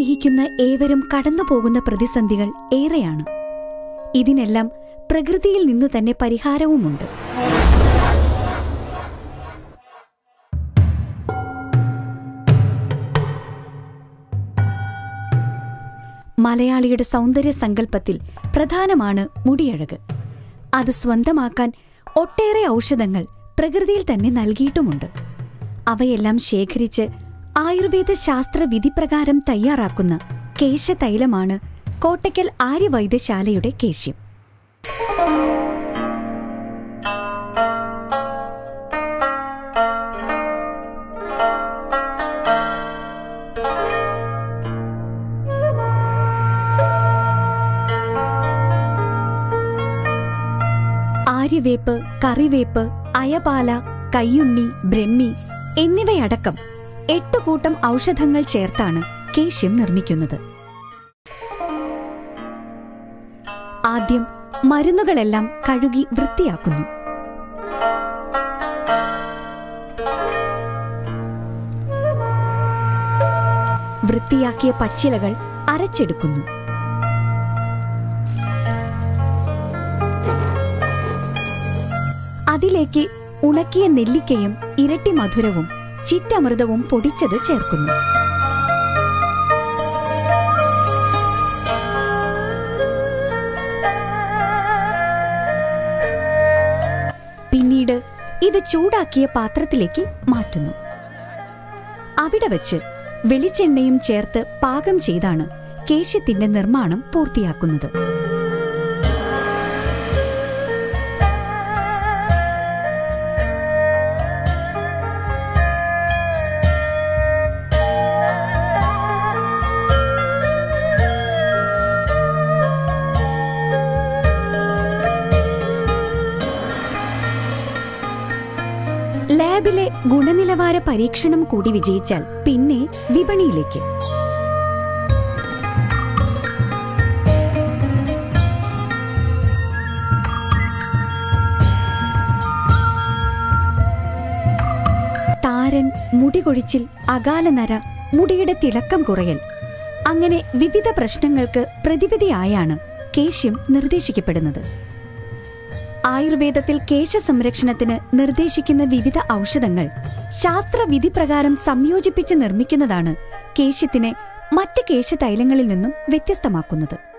സ്നേഹിക്കുന്ന ഏവരും കടന്നുപോകുന്ന പ്രതിസന്ധികൾ ഏറെയാണ് ഇതിനെല്ലാം പ്രകൃതിയിൽ നിന്നു തന്നെ പരിഹാരവുമുണ്ട് മലയാളിയുടെ സൗന്ദര്യ സങ്കല്പത്തിൽ പ്രധാനമാണ് മുടിയഴക് അത് സ്വന്തമാക്കാൻ ഒട്ടേറെ ഔഷധങ്ങൾ പ്രകൃതിയിൽ തന്നെ നൽകിയിട്ടുമുണ്ട് അവയെല്ലാം ശേഖരിച്ച് ആയുർവേദ ശാസ്ത്ര വിധിപ്രകാരം തയ്യാറാക്കുന്ന കേശതൈലമാണ് കോട്ടയ്ക്കൽ ആര്യവൈദ്യശാലയുടെ കേശ്യം ആര്യവേപ്പ് കറിവേപ്പ് അയപാല കയ്യുണ്ണി ബ്രഹ്മി എന്നിവയടക്കം എട്ട് കൂട്ടം ഔഷധങ്ങൾ ചേർത്താണ് കേശ്യം നിർമ്മിക്കുന്നത് ആദ്യം മരുന്നുകളെല്ലാം കഴുകി വൃത്തിയാക്കുന്നു വൃത്തിയാക്കിയ പച്ചിലകൾ അരച്ചെടുക്കുന്നു അതിലേക്ക് ഉണക്കിയ നെല്ലിക്കയും ഇരട്ടി മധുരവും ചിറ്റമൃതവും പൊടിച്ചത് ചേർക്കുന്നു പിന്നീട് ഇത് ചൂടാക്കിയ പാത്രത്തിലേക്ക് മാറ്റുന്നു അവിടെ വച്ച് വെളിച്ചെണ്ണയും ചേർത്ത് പാകം ചെയ്താണ് കേശ്യത്തിന്റെ നിർമ്മാണം പൂർത്തിയാക്കുന്നത് ലാബിലെ ഗുണനിലവാര പരീക്ഷണം കൂടി വിജയിച്ചാൽ പിന്നെ വിപണിയിലേക്ക് താരൻ മുടികൊഴിച്ചിൽ അകാലനര മുടിയുടെ തിളക്കം കുറയൽ അങ്ങനെ വിവിധ പ്രശ്നങ്ങൾക്ക് പ്രതിവിധിയായാണ് കേശ്യം നിർദ്ദേശിക്കപ്പെടുന്നത് ആയുർവേദത്തിൽ കേശ സംരക്ഷണത്തിന് നിർദ്ദേശിക്കുന്ന വിവിധ ഔഷധങ്ങൾ ശാസ്ത്രവിധി പ്രകാരം സംയോജിപ്പിച്ച് നിർമ്മിക്കുന്നതാണ് കേശ്യത്തിനെ മറ്റ് കേശതൈലങ്ങളിൽ നിന്നും വ്യത്യസ്തമാക്കുന്നത്